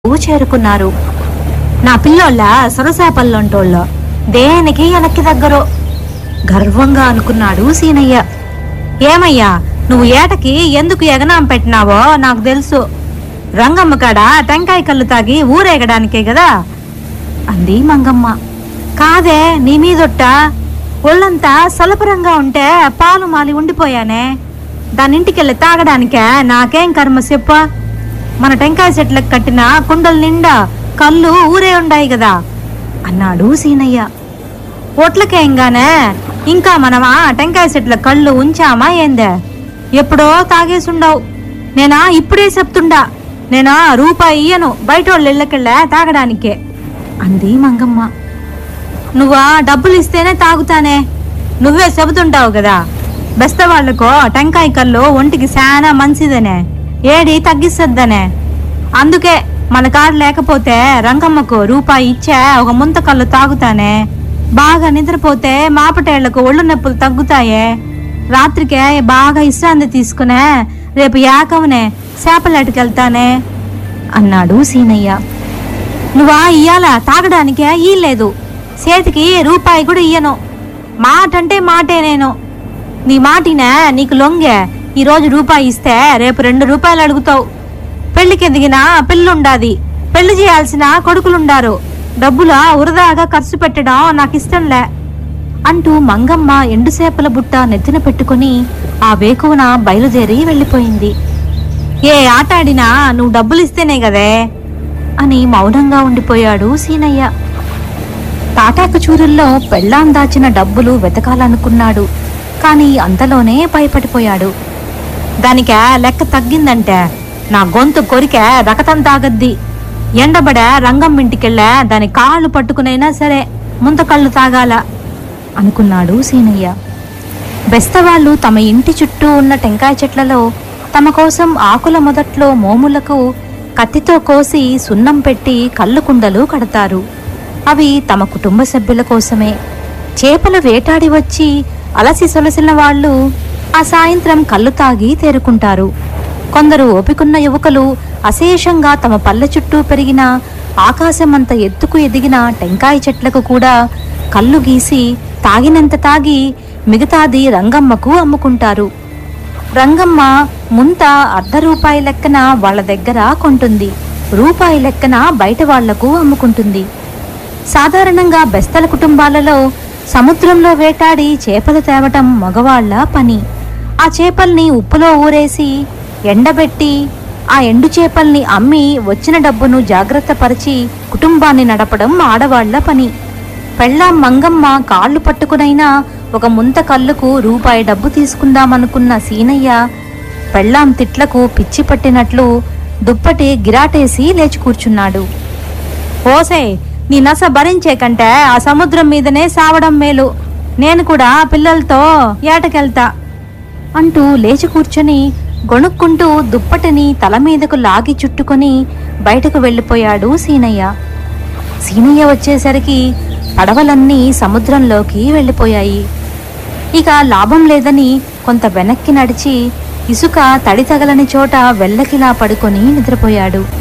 చేరుకున్నారు నా పిల్లోళ్ళ సొరసాపల్లంటోళ్ళ దేనికి వెనక్కి దగ్గరో గర్వంగా అనుకున్నాడు సీనయ్య ఏమయ్యా నువ్వు ఏటకి ఎందుకు ఎగనాం పెట్టినావో నాకు తెలుసు రంగమ్మ కాడ టెంకాయ కళ్ళు తాగి ఊరేగడానికే కదా అంది మంగమ్మ కాదే నీ మీదొట్ట ఒళ్ళంతా సలపరంగా ఉంటే పాలు మాలి ఉండిపోయానే దాని ఇంటికెళ్ళి తాగడానికే నాకేం కర్మ చెప్ప మన టెంకాయ చెట్లకు కట్టిన కుండల నిండా కళ్ళు ఊరే ఉండాయి కదా అన్నాడు సీనయ్య ఒట్లకేయంగానే ఇంకా మనమా టెంకాయ చెట్ల కళ్ళు ఉంచామా ఏందే ఎప్పుడో తాగేసుండవు నేనా ఇప్పుడే చెప్తుండా నేనా రూపాయి ఇయ్యను బయట వాళ్ళ ఇళ్ళకెళ్ళా తాగడానికే అంది మంగమ్మ నువ్వా డబ్బులు ఇస్తేనే తాగుతానే నువ్వే చెబుతుంటావు కదా బెస్త వాళ్ళకో టెంకాయ కళ్ళు ఒంటికి చాలా మంచిదనే ఏడి తగ్గిస్తద్దనే అందుకే మన కాడ లేకపోతే రంగమ్మకు రూపాయి ఇచ్చే ఒక ముంత కళ్ళు తాగుతానే బాగా నిద్రపోతే మాపటేళ్లకు ఒళ్ళు నొప్పులు తగ్గుతాయే రాత్రికే బాగా విశ్రాంతి తీసుకునే రేపు యాకవనే చేపలెట్టుకెళ్తానే అన్నాడు సీనయ్య నువ్వా ఇయ్యాల తాగడానికే ఇయ్యలేదు చేతికి రూపాయి కూడా ఇయ్యను మాట అంటే మాటే నేను నీ మాటినే నీకు లొంగే ఈరోజు రూపాయి ఇస్తే రేపు రెండు రూపాయలు అడుగుతావు పెళ్లికి ఎదిగిన పిల్లుండాది పెళ్లి చేయాల్సిన కొడుకులుండారు డబ్బుల వృధాగా ఖర్చు పెట్టడం నాకు ఇష్టంలే అంటూ మంగమ్మ ఎండుసేపల బుట్ట నెత్తిన పెట్టుకుని ఆ వేకువన బయలుదేరి వెళ్ళిపోయింది ఏ ఆట ఆడినా నువ్వు డబ్బులు ఇస్తేనే కదే అని మౌనంగా ఉండిపోయాడు సీనయ్య తాటాకు చూరుల్లో పెళ్ళాం దాచిన డబ్బులు వెతకాలనుకున్నాడు కానీ అంతలోనే భయపడిపోయాడు దానికే లెక్క తగ్గిందంటే నా గొంతు కొరికే రకతం తాగద్ది ఎండబడే రంగం ఇంటికెళ్ళా దాని కాళ్ళు పట్టుకునైనా సరే ముంత కళ్ళు తాగాల అనుకున్నాడు సీనయ్య బెస్తవాళ్ళు తమ ఇంటి చుట్టూ ఉన్న టెంకాయ చెట్లలో తమ కోసం ఆకుల మొదట్లో మోములకు కత్తితో కోసి సున్నం పెట్టి కళ్ళు కుండలు కడతారు అవి తమ కుటుంబ సభ్యుల కోసమే చేపలు వేటాడి వచ్చి అలసి సొలసిన వాళ్ళు ఆ సాయంత్రం కళ్ళు తాగి తేరుకుంటారు కొందరు ఓపికున్న యువకులు అశేషంగా తమ పల్లె చుట్టూ పెరిగిన ఆకాశమంత ఎత్తుకు ఎదిగిన టెంకాయ చెట్లకు కూడా కళ్ళు గీసి తాగినంత తాగి మిగతాది రంగమ్మకు అమ్ముకుంటారు రంగమ్మ ముంత అర్ధ రూపాయి లెక్కన వాళ్ళ దగ్గర కొంటుంది రూపాయి లెక్కన బయట వాళ్లకు అమ్ముకుంటుంది సాధారణంగా బెస్తల కుటుంబాలలో సముద్రంలో వేటాడి చేపలు తేవటం మగవాళ్ల పని ఆ చేపల్ని ఉప్పులో ఊరేసి ఎండబెట్టి ఆ ఎండు చేపల్ని అమ్మి వచ్చిన డబ్బును జాగ్రత్త పరిచి కుటుంబాన్ని నడపడం ఆడవాళ్ల పని పెళ్ళాం మంగమ్మ కాళ్ళు పట్టుకునైనా ఒక ముంత కళ్ళుకు రూపాయి డబ్బు తీసుకుందామనుకున్న సీనయ్య పెళ్ళాం తిట్లకు పిచ్చి పట్టినట్లు దుప్పటి గిరాటేసి లేచి కూర్చున్నాడు ఓసే నీ నస భరించే కంటే ఆ సముద్రం మీదనే సావడం మేలు నేను కూడా పిల్లలతో ఏటకెళ్తా అంటూ లేచి కూర్చొని గొణుక్కుంటూ దుప్పటిని తల మీదకు లాగి చుట్టుకొని బయటకు వెళ్ళిపోయాడు సీనయ్య సీనయ్య వచ్చేసరికి పడవలన్నీ సముద్రంలోకి వెళ్ళిపోయాయి ఇక లాభం లేదని కొంత వెనక్కి నడిచి ఇసుక తడి తగలని చోట వెల్లకిలా పడుకొని నిద్రపోయాడు